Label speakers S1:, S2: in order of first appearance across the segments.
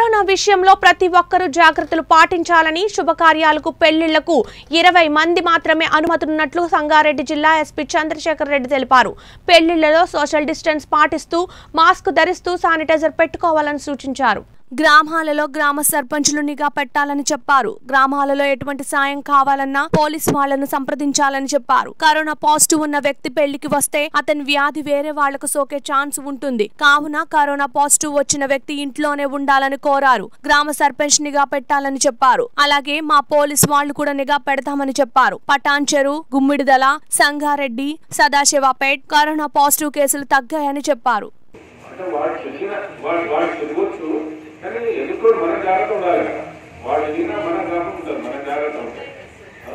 S1: Corona విషయంలో ప్రతి ఒక్కరూ జాగ్రత్తలు పాటించాలని శుభకార్యాలకు పెళ్లిళ్లకు ఇరవై మంది మాత్రమే అనుమతున్నట్లు సంగారెడ్డి జిల్లా ఎస్పీ చంద్రశేఖర్ రెడ్డి తెలిపారు పెళ్లిళ్లలో సోషల్ డిస్టెన్స్ పాటిస్తూ మాస్క్ ధరిస్తూ శానిటైజర్ పెట్టుకోవాలని సూచించారు గ్రామాలలో గ్రామ సర్పంచులు నిఘా పెట్టాలని చెప్పారు గ్రామాలలో ఎటువంటి సాయం కావాలన్నా పోలీస్ వాళ్లను సంప్రదించాలని చెప్పారు కరోనా పాజిటివ్ ఉన్న వ్యక్తి పెళ్లికి వస్తే అతని వ్యాధి వేరే వాళ్లకు సోకే ఛాన్స్ ఉంటుంది కావున కరోనా పాజిటివ్ వచ్చిన వ్యక్తి ఇంట్లోనే ఉండాలని కోరారు గ్రామ సర్పంచ్ నిఘా పెట్టాలని చెప్పారు అలాగే మా పోలీస్ వాళ్ళు కూడా నిఘా పెడతామని చెప్పారు పటాన్చెరు గుమ్మిడిదల సంగారెడ్డి సదాశివపేట్ కరోనా పాజిటివ్ కేసులు తగ్గాయని చెప్పారు
S2: అంటే వాడు తెలియన వాడు వాడు తిరగొచ్చు కానీ ఎదుర్కొని మన జాగ్రత్త ఉండాలి కదా వాడు ఎదిగినా మన జాగ్రత్త ఉంటుంది మన జాగ్రత్త ఉంటాయి ఆ?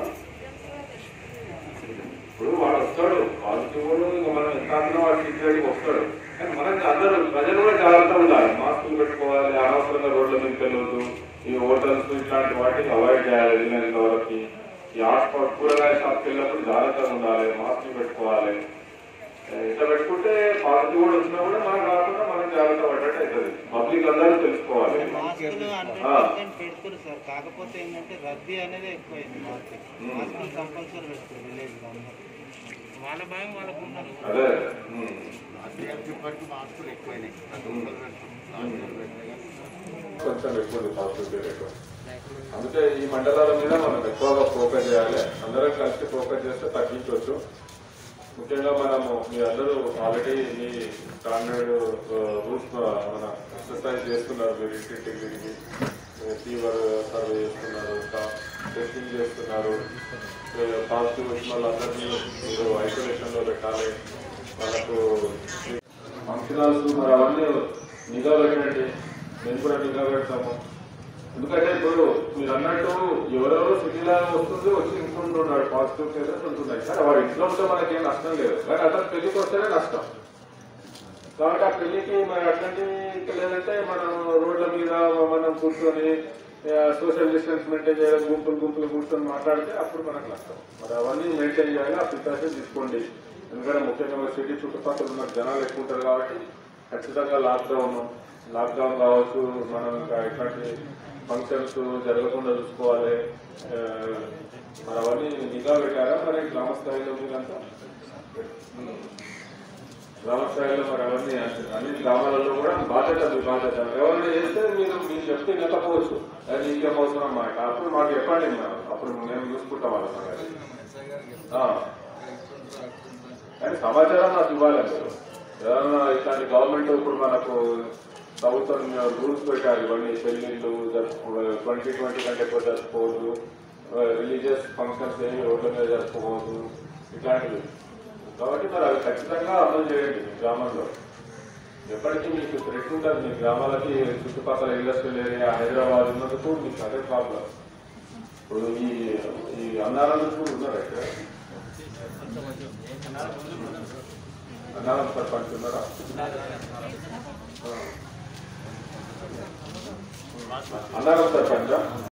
S2: ఇప్పుడు వాడు వస్తాడు పాజిటివ్ కూడా ఇంకా మనం ఎంత అన్నా వాడు సిచ్యువేషన్ వస్తాడు కానీ మనం అందరూ ప్రజలు కూడా జాగ్రత్త ఉండాలి మాస్కులు పెట్టుకోవాలి అనవసరంగా రోడ్ల మీదకి వెళ్ళొద్దు ఈ హోటల్స్ ఇట్లాంటి వాటిని అవాయిడ్ చేయాలి వెళ్ళినంత వరకు ఈ హాస్పిటల్ కూరగాయ షాప్కి వెళ్ళినప్పుడు జాగ్రత్తగా ఉండాలి మాస్కులు పెట్టుకోవాలి ఇట్లా పెట్టుకుంటే పాజిటివ్ కూడా వచ్చినా కూడా మనం కాకుండా మనం జాగ్రత్త పడ్డట్టు అవుతుంది పబ్లిక్ అందరూ తెలుసుకోవాలి
S3: మాస్కులు హండ్రెడ్
S2: ఆ.
S3: పర్సెంట్ పెడుతున్నారు సార్ కాకపోతే ఏంటంటే రద్దీ అనేది ఎక్కువైంది మార్కెట్ మాస్కులు కంపల్సరీ పెడుతుంది విలేజ్ లో అందరూ. వాళ్ళ భయం వాళ్ళకు ఉన్నారు
S2: అదే ఉమ్. కొంచెం ఎక్కువ ఉంది పాజిటివ్ ఎక్కువ అందుకే ఈ మండలాల మీద మనం ఎక్కువగా ఫోకస్ చేయాలి అందరం కలిసి ఫోకస్ చేస్తే తగ్గించవచ్చు ముఖ్యంగా మనము మీ అందరూ ఆల్రెడీ మీ స్టాండర్డ్ రూల్స్ మన ఎక్సర్సైజ్ చేస్తున్నారు మీరు ఇంటింటికి తిరిగి ఫీవర్ సర్వే చేస్తున్నారు టెస్టింగ్ చేస్తున్నారు పాజిటివ్ వచ్చిన వాళ్ళందరినీ మీరు ఐసోలేషన్ లో పెట్టాలి వాళ్ళకు ఫంక్షన్ హాల్స్ మరి అవన్నీ నిఘా పెట్టండి మేము కూడా నిఘా పెడతాము ఎందుకంటే ఇప్పుడు మీరు అన్నట్టు ఎవరెవరో సిటీలో వస్తుంది వచ్చి ఇంకుంటున్నాడు పాజిటివ్ కేసెస్ ఉంటున్నాయి సరే వాడు ఇంట్లో ఉంటే మనకేం నష్టం లేదు కానీ అతను పెళ్లికి వస్తేనే నష్టం కాబట్టి ఆ పెళ్లికి మరి అట్లాంటి లేదంటే మనం రోడ్ల మీద మనం కూర్చొని సోషల్ డిస్టెన్స్ మెయింటైన్ చేయడం గుంపులు గుంపులు కూర్చొని మాట్లాడితే అప్పుడు మనకు నష్టం మరి అవన్నీ మెయింటైన్ చేయాలి ఆ ప్రికాషన్ తీసుకోండి ఎందుకంటే ముఖ్యంగా సిటీ చుట్టుపక్కల ఉన్న జనాలు ఎక్కువ ఉంటారు కాబట్టి ఖచ్చితంగా లాక్డౌన్ లాక్డౌన్ కావచ్చు మనం ఇంకా ఇట్లాంటి ఫంక్షన్స్ జరగకుండా చూసుకోవాలి ఆ, మరి అవన్నీ నిఘా పెట్టారా మరి గ్రామ స్థాయిలో మీరంతా గ్రామ స్థాయిలో మరి అవన్నీ అన్ని గ్రామాలలో కూడా బాధ్యత మీ బాధ్యత ఎవరైనా చేస్తే మీరు మీరు చెప్తే వినకపోవచ్చు అది ఇంకేం అవసరం మాట అప్పుడు మాకు చెప్పండి మేము అప్పుడు మేము చూసుకుంటాం వాళ్ళ సంగతి ఆ. కానీ సమాచారం నాకు ఇవ్వాలి మీరు ఏదైనా ఇట్లాంటి గవర్నమెంట్ ఇప్పుడు మనకు ప్రభుత్వం రూల్స్ పెట్టారు ఇవన్నీ పెళ్లిళ్ళు ట్వంటీ ట్వంటీ కంటే ఎక్కువ జరుపుకోవద్దు రిలీజియస్ ఫంక్షన్స్ ఏమి రోడ్ల మీద జరుపుకోవద్దు ఇట్లాంటివి కాబట్టి మరి అవి ఖచ్చితంగా అమలు చేయండి మీ గ్రామంలో ఎప్పటికీ మీకు థ్రెట్ ఉంటుంది మీ గ్రామాలకి చుట్టుపక్కల ఇండస్ట్రియల్ ఏరియా హైదరాబాద్ ఉన్నందుకు మీకు అదే ప్రాబ్లం ఇప్పుడు ఈ ఈ అన్నారాలు కూడా ఉన్నారు ఇక్కడ అన్నారం సర్పంచ్ ఉన్నారా ఆ. అన్నారం సర్పంచా